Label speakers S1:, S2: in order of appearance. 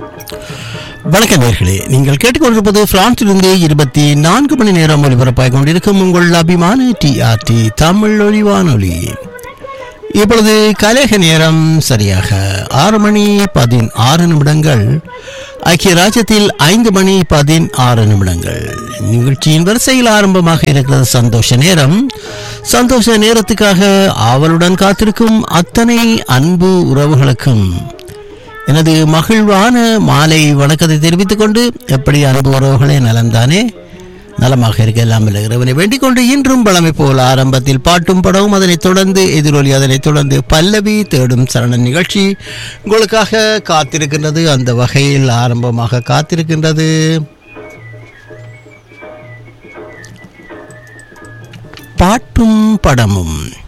S1: வணக்கம் நேர்களே நீங்கள் கேட்டுக்கொண்டிருப்பது பிரான்சிலிருந்து இருபத்தி நான்கு மணி நேரம் ஒலிபரப்பாக கொண்டிருக்கும் உங்கள் அபிமான டிஆர்டி தமிழ் ஒலி வானொலி இப்பொழுது கலேக நேரம் சரியாக ஆறு மணி பதினாறு நிமிடங்கள் ஐக்கிய ராஜ்யத்தில் ஐந்து மணி பதினாறு நிமிடங்கள் நிகழ்ச்சியின் வரிசையில் ஆரம்பமாக இருக்கிறது சந்தோஷ நேரம் சந்தோஷ நேரத்துக்காக ஆவலுடன் காத்திருக்கும் அத்தனை அன்பு உறவுகளுக்கும் எனது மகிழ்வான மாலை வணக்கத்தை தெரிவித்துக் கொண்டு எப்படி அன்பு உறவுகளே நலம்தானே நலமாக இருக்க எல்லாம் வல்ல இறைவனை வேண்டிக் கொண்டு இன்றும் பழமை போல் ஆரம்பத்தில் பாட்டும் படவும் அதனைத் தொடர்ந்து எதிரொலி அதனைத் தொடர்ந்து பல்லவி தேடும் சரணன் நிகழ்ச்சி உங்களுக்காக காத்திருக்கின்றது அந்த வகையில் ஆரம்பமாக காத்திருக்கின்றது பாட்டும் படமும்